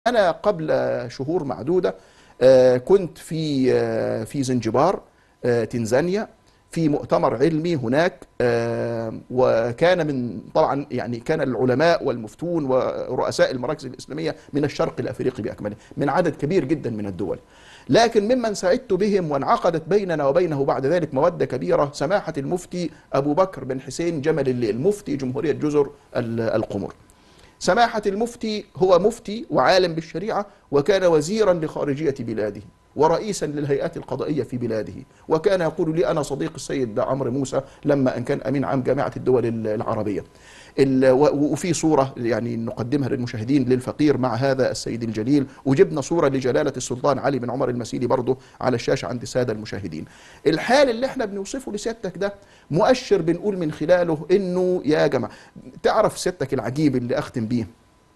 أنا قبل شهور معدودة آه، كنت في آه، في زنجبار آه، تنزانيا في مؤتمر علمي هناك آه، وكان من طبعا يعني كان العلماء والمفتون ورؤساء المراكز الإسلامية من الشرق الأفريقي بأكمله من عدد كبير جدا من الدول لكن ممن سعدت بهم وانعقدت بيننا وبينه بعد ذلك مودة كبيرة سماحة المفتي أبو بكر بن حسين جمل الليل مفتي جمهورية جزر ال- القمر سماحة المفتي هو مفتي وعالم بالشريعة وكان وزيرا لخارجية بلاده ورئيسا للهيئات القضائية في بلاده وكان يقول لي أنا صديق السيد عمرو موسى لما أن كان أمين عام جامعة الدول العربية ال- و- وفي صورة يعني نقدمها للمشاهدين للفقير مع هذا السيد الجليل وجبنا صورة لجلالة السلطان علي بن عمر المسيلي برضه على الشاشة عند السادة المشاهدين الحال اللي احنا بنوصفه لسيادتك ده مؤشر بنقول من خلاله انه يا جماعة تعرف سيادتك العجيب اللي اختم بيه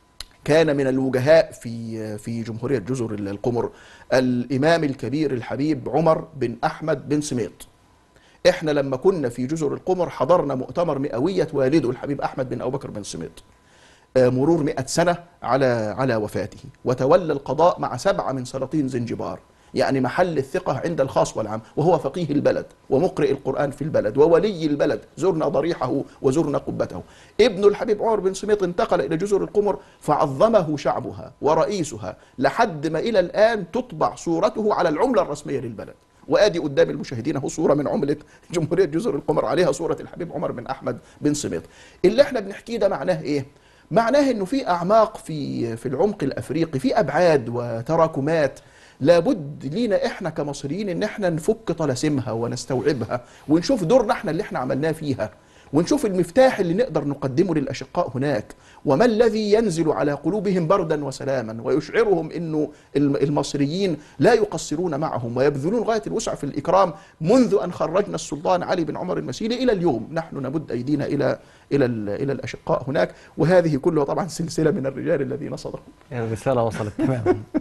كان من الوجهاء في في جمهورية جزر القمر الإمام الكبير الحبيب عمر بن أحمد بن سميط احنا لما كنا في جزر القمر حضرنا مؤتمر مئوية والده الحبيب أحمد بن أبو بكر بن سميط آه، مرور مئة سنة على على وفاته وتولى القضاء مع سبعة من سلاطين زنجبار يعني محل الثقة عند الخاص والعام وهو فقيه البلد ومقرئ القرآن في البلد وولي البلد زرنا ضريحه وزرنا قبته ابن الحبيب عمر بن سميط انتقل إلى جزر القمر فعظمه شعبها ورئيسها لحد ما إلى الآن تطبع صورته على العملة الرسمية للبلد وادي قدام المشاهدين اهو صوره من عمله جمهوريه جزر القمر عليها صوره الحبيب عمر بن احمد بن سميط اللي احنا بنحكيه ده معناه ايه معناه انه في اعماق في في العمق الافريقي في ابعاد وتراكمات لابد لينا احنا كمصريين ان احنا نفك طلاسمها ونستوعبها ونشوف دورنا احنا اللي احنا عملناه فيها ونشوف المفتاح اللي نقدر نقدمه للأشقاء هناك وما الذي ينزل على قلوبهم بردا وسلاما ويشعرهم أنه الم- المصريين لا يقصرون معهم ويبذلون غاية الوسع في الإكرام منذ أن خرجنا السلطان علي بن عمر المسيلي إلى اليوم نحن نمد أيدينا إلى إلى ال- إلى الأشقاء هناك وهذه كلها طبعا سلسلة من الرجال الذين صدقوا يعني الرسالة وصلت تماما